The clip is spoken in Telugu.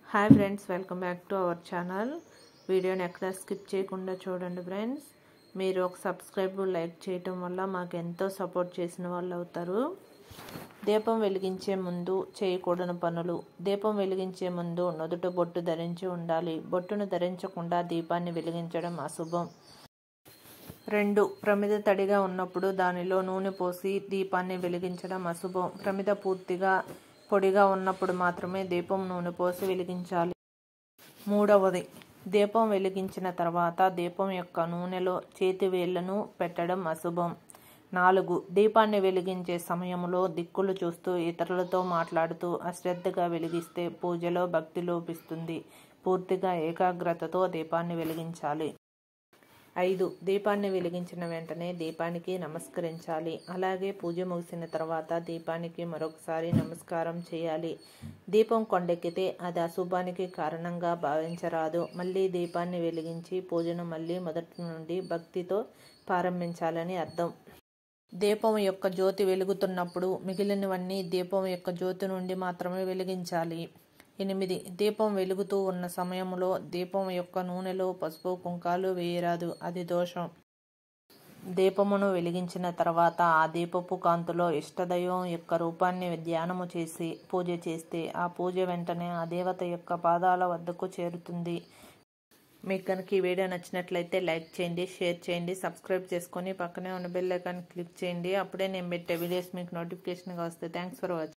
hi friends welcome back to our channel వీడియోని ఎక్కడ స్కిప్ చేయకుండా చూడండి ఫ్రెండ్స్ మీరు ఒక సబ్స్క్రైబ్ లైక్ చేయటం వల్ల మాకు ఎంతో సపోర్ట్ చేసిన వాళ్ళు అవుతారు దీపం వెలిగించే ముందు చేయకూడని పనులు దీపం వెలిగించే ముందు నుదుట బొట్టు ధరించి ఉండాలి బొట్టును ధరించకుండా దీపాన్ని వెలిగించడం అశుభం రెండు ప్రమిద తడిగా ఉన్నప్పుడు దానిలో నూనె పోసి దీపాన్ని వెలిగించడం అశుభం ప్రమిద పూర్తిగా పొడిగా ఉన్నప్పుడు మాత్రమే దీపం నూనె పోసి వెలిగించాలి మూడవది దీపం వెలిగించిన తర్వాత దీపం యొక్క నూనెలో చేతి వేళ్లను పెట్టడం అశుభం నాలుగు దీపాన్ని వెలిగించే సమయంలో దిక్కులు చూస్తూ ఇతరులతో మాట్లాడుతూ అశ్రద్ధగా వెలిగిస్తే పూజలో భక్తి లోపిస్తుంది పూర్తిగా ఏకాగ్రతతో దీపాన్ని వెలిగించాలి ఐదు దీపాన్ని వెలిగించిన వెంటనే దీపానికి నమస్కరించాలి అలాగే పూజ ముగిసిన తర్వాత దీపానికి మరొకసారి నమస్కారం చేయాలి దీపం కొండెక్కితే అది అశుభానికి కారణంగా భావించరాదు మళ్ళీ దీపాన్ని వెలిగించి పూజను మళ్ళీ మొదటి నుండి భక్తితో ప్రారంభించాలని అర్థం దీపం యొక్క జ్యోతి వెలుగుతున్నప్పుడు మిగిలినవన్నీ దీపం యొక్క జ్యోతి నుండి మాత్రమే వెలిగించాలి ఎనిమిది దీపం వెలుగుతూ ఉన్న సమయంలో దీపం యొక్క నూనెలో పసుపు కుంకాలు వేయరాదు అది దోషం దీపమును వెలిగించిన తర్వాత ఆ దీపపు కాంతిలో ఇష్టదైవం యొక్క రూపాన్ని ధ్యానము చేసి పూజ చేస్తే ఆ పూజ వెంటనే ఆ దేవత యొక్క పాదాల వద్దకు చేరుతుంది మీకు కనుక ఈ వీడియో నచ్చినట్లయితే లైక్ చేయండి షేర్ చేయండి సబ్స్క్రైబ్ చేసుకొని పక్కనే ఉన్న బెల్ ఐకాన్ క్లిక్ చేయండి అప్పుడే నేను పెట్టే వీడియోస్ మీకు నోటిఫికేషన్గా వస్తాయి థ్యాంక్స్ ఫర్ వాచింగ్